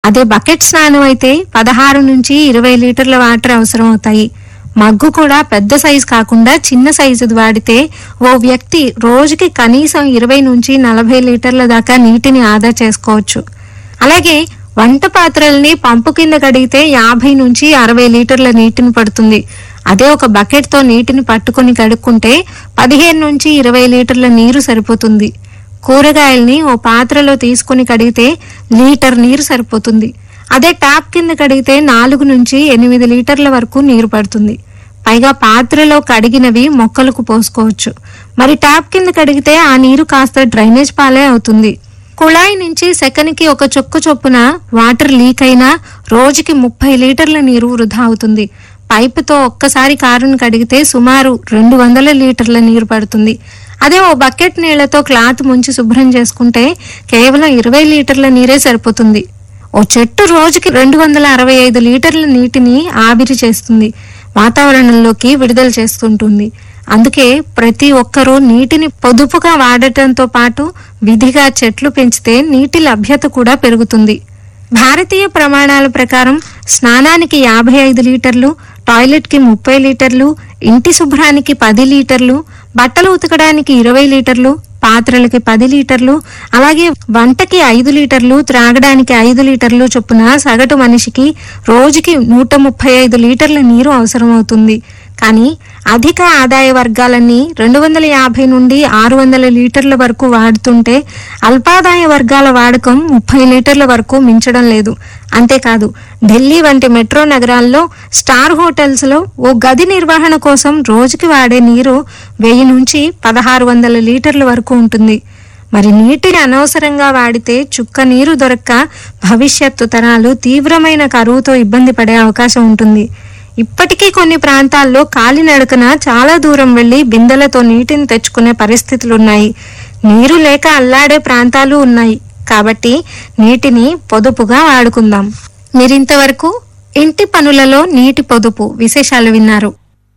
అదే బకెట్ స్నానం అయితే పదహారు నుంచి ఇరవై లీటర్ల వాటర్ అవసరం అవుతాయి మగ్గు కూడా పెద్ద సైజు కాకుండా చిన్న సైజుది వాడితే ఓ వ్యక్తి రోజుకి కనీసం ఇరవై నుంచి నలభై లీటర్ల దాకా నీటిని ఆదా చేసుకోవచ్చు అలాగే వంట పాత్రల్ని పంపు కింద కడిగితే యాభై నుంచి అరవై లీటర్ల నీటిని పడుతుంది అదే ఒక బకెట్ తో నీటిని పట్టుకుని కడుక్కుంటే పదిహేను నుంచి ఇరవై లీటర్ల నీరు సరిపోతుంది కూరగాయల్ని ఓ పాత్రలో తీసుకుని కడిగితే లీటర్ నీరు సరిపోతుంది అదే ట్యాప్ కింద కడిగితే నాలుగు నుంచి ఎనిమిది లీటర్ల వరకు నీరు పడుతుంది పైగా పాత్రలో కడిగినవి మొక్కలకు పోసుకోవచ్చు మరి ట్యాప్ కింద కడిగితే ఆ నీరు కాస్త డ్రైనేజ్ పాలే అవుతుంది కుళాయి నుంచి సెకనికి ఒక చొక్కు చొప్పున వాటర్ లీక్ అయినా రోజుకి ముప్పై లీటర్ల నీరు వృధా అవుతుంది పైపుతో ఒక్కసారి కారును కడిగితే సుమారు రెండు వందల లీటర్ల నీరు పడుతుంది అదే ఓ బకెట్ నీళ్లతో క్లాత్ ముంచి శుభ్రం చేసుకుంటే కేవలం ఇరవై లీటర్ల నీరే సరిపోతుంది ఓ చెట్టు రోజుకి రెండు వందల అరవై ఐదు లీటర్ల నీటిని ఆవిరి చేస్తుంది వాతావరణంలోకి విడుదల చేస్తుంటుంది అందుకే ప్రతి ఒక్కరూ నీటిని పొదుపుగా వాడటంతో పాటు విధిగా చెట్లు పెంచితే నీటి లభ్యత కూడా పెరుగుతుంది భారతీయ ప్రమాణాల ప్రకారం స్నానానికి యాభై ఐదు లీటర్లు టాయిలెట్ కి ముప్పై లీటర్లు ఇంటి శుభ్రానికి పది లీటర్లు బట్టలు ఉతకడానికి ఇరవై లీటర్లు పాత్రలకి పది లీటర్లు అలాగే వంటకి ఐదు లీటర్లు త్రాగడానికి ఐదు లీటర్లు చొప్పున సగటు మనిషికి రోజుకి నూట ముప్పై ఐదు లీటర్ల నీరు అవసరమవుతుంది కానీ అధిక ఆదాయ వర్గాలన్నీ రెండు వందల యాభై నుండి ఆరు వందల లీటర్ల వరకు వాడుతుంటే అల్పాదాయ వర్గాల వాడకం ముప్పై లీటర్ల వరకు మించడం లేదు అంతేకాదు ఢిల్లీ వంటి మెట్రో నగరాల్లో స్టార్ హోటల్స్ లో ఓ గది నిర్వహణ కోసం రోజుకి వాడే నీరు వెయ్యి నుంచి పదహారు వందల లీటర్ల వరకు ఉంటుంది మరి నీటిని అనవసరంగా వాడితే చుక్క నీరు దొరక్క భవిష్యత్తు తరాలు తీవ్రమైన కరువుతో ఇబ్బంది పడే అవకాశం ఉంటుంది ఇప్పటికీ కొన్ని ప్రాంతాల్లో కాలినడకన చాలా దూరం వెళ్లి బిందెలతో నీటిని తెచ్చుకునే పరిస్థితులున్నాయి నీరు లేక అల్లాడే ప్రాంతాలు ఉన్నాయి కాబట్టి నీటిని పొదుపుగా వాడుకుందాం మీరింతవరకు ఇంటి పనులలో నీటి పొదుపు విశేషాలు విన్నారు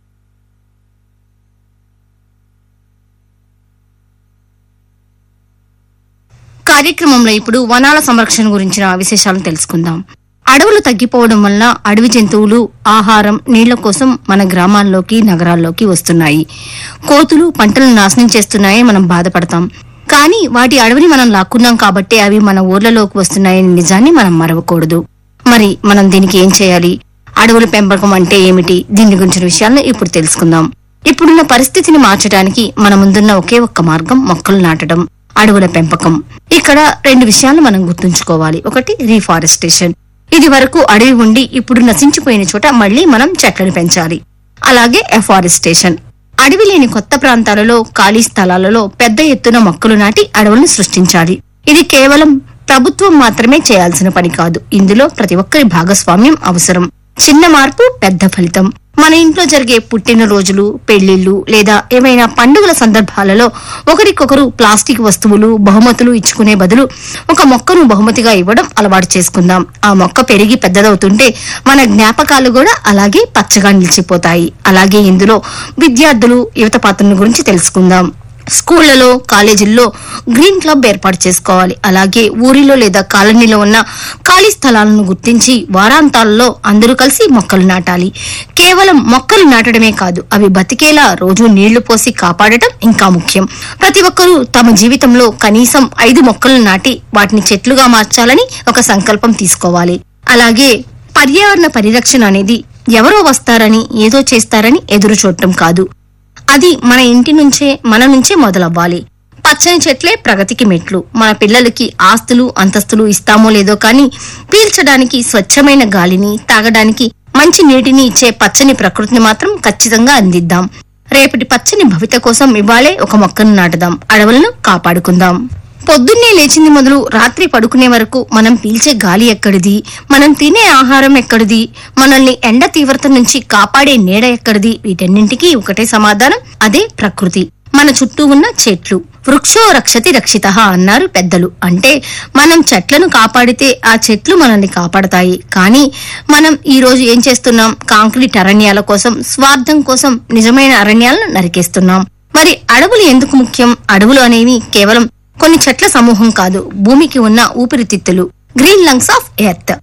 కార్యక్రమంలో ఇప్పుడు వనాల సంరక్షణ గురించిన విశేషాలను తెలుసుకుందాం అడవులు తగ్గిపోవడం వల్ల అడవి జంతువులు ఆహారం నీళ్ల కోసం మన గ్రామాల్లోకి నగరాల్లోకి వస్తున్నాయి కోతులు పంటలను నాశనం చేస్తున్నాయని మనం బాధపడతాం కానీ వాటి అడవిని మనం లాక్కున్నాం కాబట్టి అవి మన ఊర్లలోకి వస్తున్నాయని నిజాన్ని మనం మరవకూడదు మరి మనం దీనికి ఏం చేయాలి అడవుల పెంపకం అంటే ఏమిటి దీని గురించిన విషయాలను ఇప్పుడు తెలుసుకుందాం ఇప్పుడున్న పరిస్థితిని మార్చడానికి మన ముందున్న ఒకే ఒక్క మార్గం మొక్కలు నాటడం అడవుల పెంపకం ఇక్కడ రెండు విషయాలు మనం గుర్తుంచుకోవాలి ఒకటి రీఫారెస్టేషన్ ఇది వరకు అడవి ఉండి ఇప్పుడు నశించిపోయిన చోట మళ్ళీ మనం చెట్లను పెంచాలి అలాగే ఎఫారెస్టేషన్ అడవి లేని కొత్త ప్రాంతాలలో ఖాళీ స్థలాలలో పెద్ద ఎత్తున మొక్కలు నాటి అడవులను సృష్టించాలి ఇది కేవలం ప్రభుత్వం మాత్రమే చేయాల్సిన పని కాదు ఇందులో ప్రతి ఒక్కరి భాగస్వామ్యం అవసరం చిన్న మార్పు పెద్ద ఫలితం మన ఇంట్లో జరిగే పుట్టినరోజులు పెళ్లిళ్లు లేదా ఏమైనా పండుగల సందర్భాలలో ఒకరికొకరు ప్లాస్టిక్ వస్తువులు బహుమతులు ఇచ్చుకునే బదులు ఒక మొక్కను బహుమతిగా ఇవ్వడం అలవాటు చేసుకుందాం ఆ మొక్క పెరిగి పెద్దదవుతుంటే మన జ్ఞాపకాలు కూడా అలాగే పచ్చగా నిలిచిపోతాయి అలాగే ఇందులో విద్యార్థులు యువత పాత్రల గురించి తెలుసుకుందాం స్కూళ్లలో కాలేజీల్లో గ్రీన్ క్లబ్ ఏర్పాటు చేసుకోవాలి అలాగే ఊరిలో లేదా కాలనీలో ఉన్న ఖాళీ స్థలాలను గుర్తించి వారాంతాల్లో అందరూ కలిసి మొక్కలు నాటాలి కేవలం మొక్కలు నాటడమే కాదు అవి బతికేలా రోజు నీళ్లు పోసి కాపాడటం ఇంకా ముఖ్యం ప్రతి ఒక్కరూ తమ జీవితంలో కనీసం ఐదు మొక్కలు నాటి వాటిని చెట్లుగా మార్చాలని ఒక సంకల్పం తీసుకోవాలి అలాగే పర్యావరణ పరిరక్షణ అనేది ఎవరో వస్తారని ఏదో చేస్తారని ఎదురు చూడటం కాదు అది మన ఇంటి నుంచే మన నుంచే మొదలవ్వాలి పచ్చని చెట్లే ప్రగతికి మెట్లు మన పిల్లలకి ఆస్తులు అంతస్తులు ఇస్తామో లేదో కానీ పీల్చడానికి స్వచ్ఛమైన గాలిని తాగడానికి మంచి నీటిని ఇచ్చే పచ్చని ప్రకృతిని మాత్రం ఖచ్చితంగా అందిద్దాం రేపటి పచ్చని భవిత కోసం ఇవాళే ఒక మొక్కను నాటుదాం అడవులను కాపాడుకుందాం పొద్దున్నే లేచింది మొదలు రాత్రి పడుకునే వరకు మనం పీల్చే గాలి ఎక్కడిది మనం తినే ఆహారం ఎక్కడిది మనల్ని ఎండ తీవ్రత నుంచి కాపాడే నీడ ఎక్కడిది వీటన్నింటికీ ఒకటే సమాధానం అదే ప్రకృతి మన చుట్టూ ఉన్న చెట్లు వృక్షో రక్షతి రక్షిత అన్నారు పెద్దలు అంటే మనం చెట్లను కాపాడితే ఆ చెట్లు మనల్ని కాపాడతాయి కానీ మనం ఈ రోజు ఏం చేస్తున్నాం కాంక్రీట్ అరణ్యాల కోసం స్వార్థం కోసం నిజమైన అరణ్యాలను నరికేస్తున్నాం మరి అడవులు ఎందుకు ముఖ్యం అడవులు అనేవి కేవలం కొన్ని చెట్ల సమూహం కాదు భూమికి ఉన్న ఊపిరితిత్తులు గ్రీన్ లంగ్స్ ఆఫ్ ఎర్త్